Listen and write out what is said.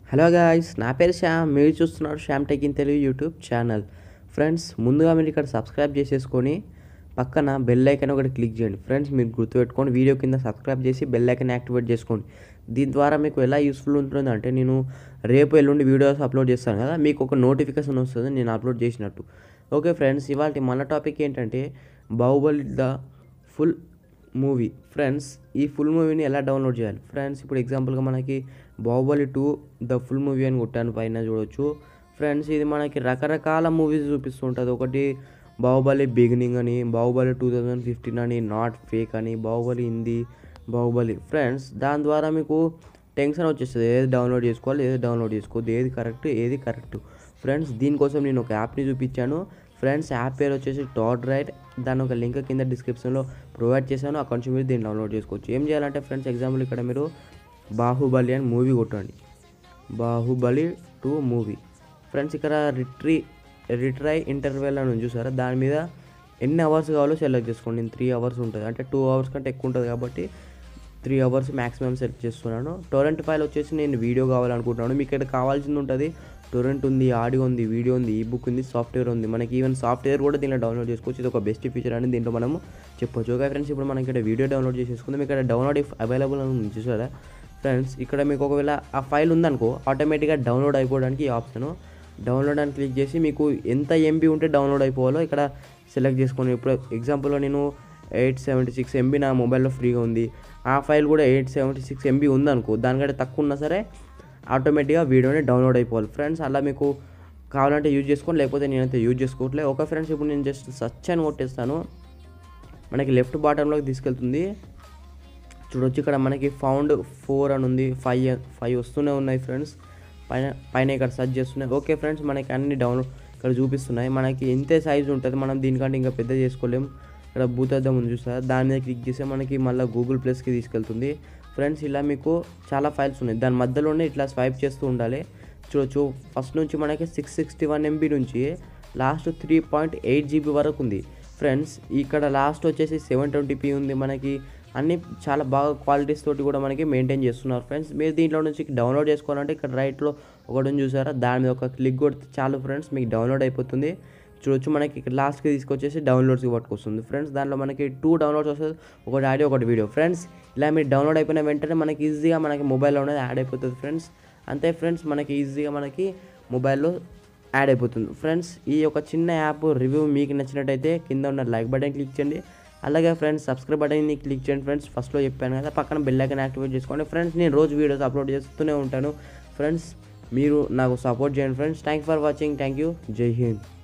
hello guys నా పేరు శ్యామ్ మీరు చూస్తున్నారు Shyam tech in Telugu YouTube channel friends ముందుగా మీరు ఇక్కడ సబ్స్క్రైబ్ చేసేసుకొని పక్కన బెల్ ఐకాన్ ఒకటి క్లిక్ చేయండి ఫ్రెండ్స్ మీరు గుర్తుపెట్టుకొని వీడియో కింద సబ్స్క్రైబ్ చేసి బెల్ ఐకాన్ యాక్టివేట్ చేసుకోండి దీని ద్వారా మీకు ఎలా యూస్ఫుల్ ఉంటుంది అంటే నేను రేపు ఎల్లుండి వీడియోస్ అప్లోడ్ చేస్తాను కదా మీకు ఒక నోటిఫికేషన్ వస్తుంది నేను అప్లోడ్ చేసినట్టు ఓకే ఫ్రెండ్స్ ఇవాళ మన టాపిక్ ఏంటంటే Baahubali the full movie friends ఈ ఫుల్ మూవీని ఎలా డౌన్లోడ్ చేయాలి ఫ్రెండ్స్ ఇప్పుడు ఎగ్జాంపుల్గా మనకి Baahubali two the full movie అని కొట్టాను పైన చూడొచ్చు ఫ్రెండ్స్ ఇది మనకి రకరకాల మూవీస్ చూపిస్తుంటుంది ఒకటి బాహుబలి బిగినింగ్ అని బాహుబలి టూ థౌజండ్ ఫిఫ్టీన్ అని నాట్ ఫేక్ అని బాహుబలి హిందీ బాహుబలి ఫ్రెండ్స్ దాని ద్వారా మీకు టెన్షన్ వచ్చేస్తుంది ఏది డౌన్లోడ్ చేసుకోవాలి ఏది డౌన్లోడ్ చేసుకోవద్దు ఏది కరెక్ట్ ఏది కరెక్ట్ ఫ్రెండ్స్ దీనికోసం నేను ఒక యాప్ని చూపించాను ఫ్రెండ్స్ యాప్ పేరు వచ్చేసి టాట్ రైట్ దాని ఒక లింక్ కింద డిస్క్రిప్షన్లో ప్రొవైడ్ చేశాను అక్కడ నుంచి మీరు దీన్ని డౌన్లోడ్ చేసుకోవచ్చు ఏం చేయాలంటే ఫ్రెండ్స్ ఎగ్జాంపుల్ ఇక్కడ మీరు బాహుబలి అని మూవీ కొట్టండి బాహుబలి టూ మూవీ ఫ్రెండ్స్ ఇక్కడ రిట్రీ రిట్రై ఇంటర్వెల్ అని ఉంది చూసారా దాని మీద ఎన్ని అవర్స్ కావాలో సెలెక్ట్ చేసుకోండి నేను త్రీ అవర్స్ ఉంటుంది అంటే టూ అవర్స్ కంటే ఎక్కువ ఉంటుంది కాబట్టి త్రీ అవర్స్ మ్యాక్సిమం సెలెక్ట్ చేస్తున్నాను టొరెంట్ ఫైల్ వచ్చేసి నేను వీడియో కావాలనుకుంటున్నాను మీకు ఇక్కడ కావాల్సింది ఉంటుంది టొరెంట్ ఉంది ఆడియో ఉంది వీడియో ఉంది ఈ బుక్ ఉంది సాఫ్ట్వేర్ ఉంది మనకి ఈవెన్ సాఫ్ట్వేర్ కూడా దీంట్లో డౌన్లోడ్ చేసుకోవచ్చు ఇది ఒక బెస్ట్ ఫీచర్ అని దీంట్లో మనము చెప్పొచ్చు ఓకే ఫ్రెండ్స్ ఇప్పుడు మనకి ఇక్కడ వీడియో డౌన్లోడ్ చేసేసుకుందాం ఇక్కడ డౌన్లోడ్ ఇఫ్ అవైలబుల్ అని ఉంది చూసారా ఫ్రెండ్స్ ఇక్కడ మీకు ఒకవేళ ఆ ఫైల్ ఉందనుకో ఆటోమేటిక్గా డౌన్లోడ్ అయిపోవడానికి ఈ ఆప్షన్ డౌన్లోడ్ అని క్లిక్ చేసి మీకు ఎంత ఎంబీ ఉంటే డౌన్లోడ్ అయిపోవాలో ఇక్కడ సెలెక్ట్ చేసుకోండి ఇప్పుడు ఎగ్జాంపుల్లో నేను ఎయిట్ సెవెంటీ సిక్స్ ఎంబీ నా మొబైల్లో ఫ్రీగా ఉంది ఆ ఫైల్ కూడా ఎయిట్ సెవెంటీ సిక్స్ ఎంబీ ఉందనుకో దానికంటే తక్కువ ఉన్నా సరే ఆటోమేటిక్గా వీడియోని డౌన్లోడ్ అయిపోవాలి ఫ్రెండ్స్ అలా మీకు కావాలంటే యూజ్ చేసుకోండి లేకపోతే నేనైతే యూజ్ చేసుకోవట్లేదు ఓకే ఫ్రెండ్స్ ఇప్పుడు నేను జస్ట్ సర్చ్ అని కొట్టేస్తాను మనకి లెఫ్ట్ బాటంలోకి తీసుకెళ్తుంది చూడొచ్చు ఇక్కడ మనకి ఫౌండ్ ఫోర్ అని ఉంది ఫైవ్ ఫైవ్ వస్తూనే ఉన్నాయి ఫ్రెండ్స్ పైన పైన ఇక్కడ సర్చ్ చేస్తున్నాయి ఓకే ఫ్రెండ్స్ మనకి అన్ని డౌన్లోడ్ ఇక్కడ చూపిస్తున్నాయి మనకి ఇంతే సైజ్ ఉంటుంది మనం దీనికంటే ఇంకా పెద్ద చేసుకోలేం ఇక్కడ భూతద్దం ఉంది చూసారా దాని మీద క్లిక్ చేస్తే మనకి మళ్ళీ గూగుల్ ప్లస్కి తీసుకెళ్తుంది ఫ్రెండ్స్ ఇలా మీకు చాలా ఫైల్స్ ఉన్నాయి దాని మధ్యలోనే ఇట్లా స్వైప్ చేస్తూ ఉండాలి చూడొచ్చు ఫస్ట్ నుంచి మనకి సిక్స్ సిక్స్టీ వన్ ఎంబీ నుంచి last three point eight GB వరకు ఉంది ఫ్రెండ్స్ ఇక్కడ లాస్ట్ వచ్చేసి సెవెన్ ట్వంటీపీ ఉంది మనకి అన్ని చాలా బాగా క్వాలిటీస్ తోటి కూడా మనకి మెయింటైన్ చేస్తున్నారు ఫ్రెండ్స్ మీరు దీంట్లో నుంచి డౌన్లోడ్ చేసుకోవాలంటే ఇక్కడ రైట్లో ఒకటి ఉంది చూసారా దాని మీద ఒక క్లిక్ కొడితే చాలు ఫ్రెండ్స్ మీకు డౌన్లోడ్ అయిపోతుంది చూడొచ్చు మనకి ఇక్కడ లాస్ట్కి తీసుకొచ్చేసి డౌన్లోడ్స్కి పట్టుకొస్తుంది ఫ్రెండ్స్ దాంట్లో మనకి టూ డౌన్లోడ్స్ వస్తుంది ఒకటి ఆడియో ఒకటి వీడియో ఫ్రెండ్స్ ఇలా మీరు డౌన్లోడ్ అయిపోయిన వెంటనే మనకి ఈజీగా మనకి మొబైల్లో ఉన్నది యాడ్ అయిపోతుంది ఫ్రెండ్స్ అంతే ఫ్రెండ్స్ మనకి ఈజీగా మనకి మొబైల్లో యాడ్ అయిపోతుంది ఫ్రెండ్స్ ఈ యొక్క చిన్న యాప్ రివ్యూ మీకు నచ్చినట్టయితే కింద ఉన్న లైక్ బటన్ క్లిక్ చేయండి అలాగే ఫ్రెండ్స్ సబ్స్క్రైబ్ బటన్ని క్లిక్ చేయండి ఫ్రెండ్స్ ఫస్ట్లో చెప్పాను కదా పక్కన బెల్ ఐకాన్ యాక్టివేట్ చేసుకోండి ఫ్రెండ్స్ నేను రోజు వీడియోస్ అప్లోడ్ చేస్తూనే ఉంటాను ఫ్రెండ్స్ మీరు నాకు సపోర్ట్ చేయండి friends thank for watching thank you జై హింద్